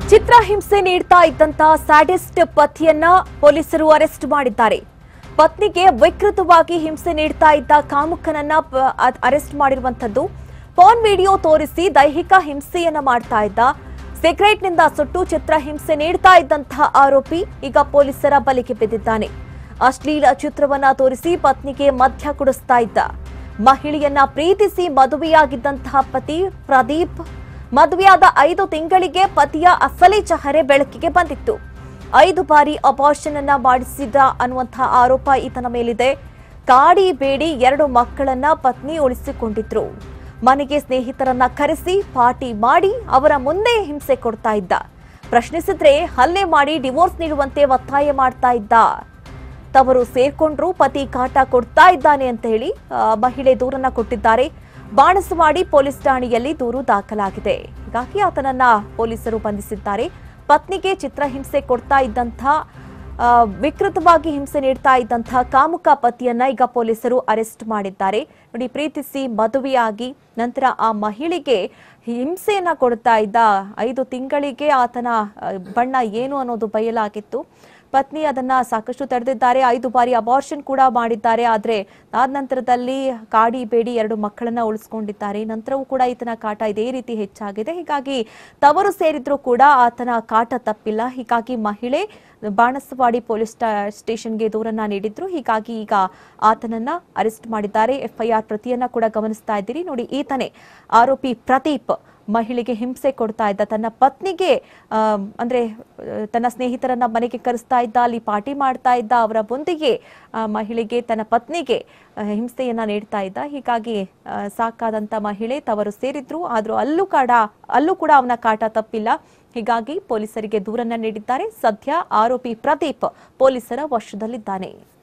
ಚಿತ್ರಹಿಂಸೆ ನೀಡ್ತಾ ಇದ್ದಂತಹ ಸ್ಯಾಡಿಸ್ಟ್ ಪತಿಯನ್ನ ಪೊಲೀಸರು ಅರೆಸ್ಟ್ ಮಾಡಿದ್ದಾರೆ ಪತ್ನಿಗೆ ವಿಕೃತವಾಗಿ ಹಿಂಸೆ ನೀಡ್ತಾ ಇದ್ದ ಕಾಮುಕನನ್ನ ಪ- ಅದ್- ಅರೆಸ್ಟ್ ಮಾಡಿರುವಂತದ್ದು ಫೋನ್ ವಿಡಿಯೋ ತೋರಿಸಿ ದೈಹಿಕ ಹಿಂಸೆಯನ್ನ ಮಾಡ್ತಾ ಇದ್ದ ಸಿಗರೇಟ್ನಿಂದ ಸುಟ್ಟು ಚಿತ್ರಹಿಂಸೆ ನೀಡ್ತಾ ಇದ್ದಂತಹ ಆರೋಪಿ ಈಗ ಪೊಲೀಸರ ಬಲಿಗೆ ಬಿದ್ದಿದ್ದಾನೆ ಅಶ್ಲೀಲ ಚಿತ್ರವನ್ನ ತೋರಿಸಿ ಪತ್ನಿಗೆ ಮದ್ಯ ಕುಡಿಸ್ತಾ ಇದ್ದ ಮಹಿಳೆಯನ್ನ ಪ್ರೀತಿಸಿ ಮದುವೆಯಾಗಿದ್ದಂತಹ ಪತಿ ಪ್ರದೀಪ್ ಮದುವೆಯಾದ ಐದು ತಿಂಗಳಿಗೆ ಪತಿಯ ಅಸಲಿ ಚಹರೆ ಬೆಳಕಿಗೆ ಬಂದಿತ್ತು ಐದು ಬಾರಿ ಅಪಾರ್ಷನ್ ಅನ್ನ ಮಾಡಿಸಿದ ಅನ್ನುವಂತಹ ಆರೋಪ ಈತನ ಮೇಲಿದೆ ಕಾಡಿ ಬೇಡಿ ಎರಡು ಮಕ್ಕಳನ್ನ ಪತ್ನಿ ಉಳಿಸಿಕೊಂಡಿದ್ರು ಮನೆಗೆ ಸ್ನೇಹಿತರನ್ನ ಕರೆಸಿ ಪಾರ್ಟಿ ಮಾಡಿ ಅವರ ಮುಂದೆ ಹಿಂಸೆ ಕೊಡ್ತಾ ಇದ್ದ ಪ್ರಶ್ನಿಸಿದ್ರೆ ಹಲ್ಲೆ ಮಾಡಿ ಡಿವೋರ್ಸ್ ನೀಡುವಂತೆ ಒತ್ತಾಯ ಮಾಡ್ತಾ ಇದ್ದ ತವರು ಸೇರ್ಕೊಂಡ್ರು ಪತಿ ಕಾಟ ಕೊಡ್ತಾ ಇದ್ದಾನೆ ಅಂತ ಹೇಳಿ ಆ, ಮಹಿಳೆ ದೂರನ್ನ ಕೊಟ್ಟಿದ್ದಾರೆ ಬಾಣಸವಾಡಿ ಪೊಲೀಸ್ ಠಾಣೆಯಲ್ಲಿ ದೂರು ದಾಖಲಾಗಿದೆ ಹೀಗಾಗಿ ಆತನನ್ನ ಪೊಲೀಸರು ಬಂಧಿಸಿದ್ದಾರೆ ಪತ್ನಿಗೆ ಚಿತ್ರಹಿಂಸೆ ಕೊಡ್ತಾ ಇದ್ದಂಥ ಆ, ವಿಕೃತವಾಗಿ ಹಿಂಸೆ ನೀಡ್ತಾ ಇದ್ದಂತಹ ಕಾಮುಕ ಪತಿಯನ್ನ ಈಗ ಪೊಲೀಸರು ಅರೆಸ್ಟ್ ಮಾಡಿದ್ದಾರೆ ನೋಡಿ ಪ್ರೀತಿಸಿ ಮದುವೆಯಾಗಿ ನಂತರ ಆ ಮಹಿಳೆಗೆ ಹಿಂಸೆಯನ್ನ ಕೊಡ್ತಾ ಇದ್ದ ಐದು ತಿಂಗಳಿಗೆ ಆತನ ಆ, ಬಣ್ಣ ಏನು ಅನ್ನೋದು ಬಯಲಾಗಿತ್ತು ಪತ್ನಿ ಅದನ್ನ ಸಾಕಷ್ಟು ತಡೆದಿದ್ದಾರೆ ಐದು ಬಾರಿ ಅಬಾರ್ಷನ್ ಕೂಡ ಮಾಡಿದ್ದಾರೆ ಆದ್ರೆ ಆದ ನಂತರದಲ್ಲಿ ಕಾಡಿ ಬೇಡಿ ಎರಡು ಮಕ್ಕಳನ್ನ ಉಳಿಸ್ಕೊಂಡಿದ್ದಾರೆ ನಂತರವೂ ಕೂಡ ಈತನ ಕಾಟ ಇದೇ ರೀತಿ ಹೆಚ್ಚಾಗಿದೆ ಹೀಗಾಗಿ ತವರು ಸೇರಿದ್ರೂ ಕೂಡ ಆತನ ಕಾಟ ತಪ್ಪಿಲ್ಲ ಹೀಗಾಗಿ ಮಹಿಳೆ ಬಾಣಸವಾಡಿ ಪೊಲೀಸ್ ಸ್ಟಾ- ಸ್ಟೇಷನ್ಗೆ ದೂರನ್ನ ನೀಡಿದ್ರು ಹೀಗಾಗಿ ಈಗ ಆತನನ್ನ ಅರೆಸ್ಟ್ ಮಾಡಿದ್ದಾರೆ ಎಫ್ಐಆರ್ ಪ್ರತಿಯನ್ನ ಕೂಡ ಗಮನಿಸ್ತಾ ಇದ್ದೀರಿ ನೋಡಿ ಈತನೇ ಆರೋಪಿ ಪ್ರದೀಪ್ ಮಹಿಳೆಗೆ ಹಿಂಸೆ ಕೊಡ್ತಾ ಇದ್ದ ತನ್ನ ಪತ್ನಿಗೆ ಆ, ಅಂದ್ರೆ ಆ, ತನ್ನ ಸ್ನೇಹಿತರನ್ನ ಮನೆಗೆ ಕರೆಸ್ತಾ ಇದ್ದ ಅಲ್ಲಿ ಪಾರ್ಟಿ ಮಾಡ್ತಾ ಇದ್ದ ಅವರ ಬೊಂದಿಗೆ ಆ, ಮಹಿಳೆಗೆ ತನ್ನ ಪತ್ನಿಗೆ ಆ, ಹಿಂಸೆಯನ್ನ ನೀಡ್ತಾ ಇದ್ದ ಹೀಗಾಗಿ ಆ, ಸಾಕಾದಂತ ಮಹಿಳೆ ತವರು ಸೇರಿದ್ರು ಆದ್ರೂ ಅಲ್ಲೂ ಕಾಡ ಅಲ್ಲೂ ಕೂಡ ಅವನ ಕಾಟ ತಪ್ಪಿಲ್ಲ ಹೀಗಾಗಿ ಪೊಲೀಸರಿಗೆ ದೂರನ್ನ ನೀಡಿದ್ದಾರೆ ಸದ್ಯ ಆರೋಪಿ ಪ್ರದೀಪ್ ಪೊಲೀಸರ ವಶದಲ್ಲಿದ್ದಾನೆ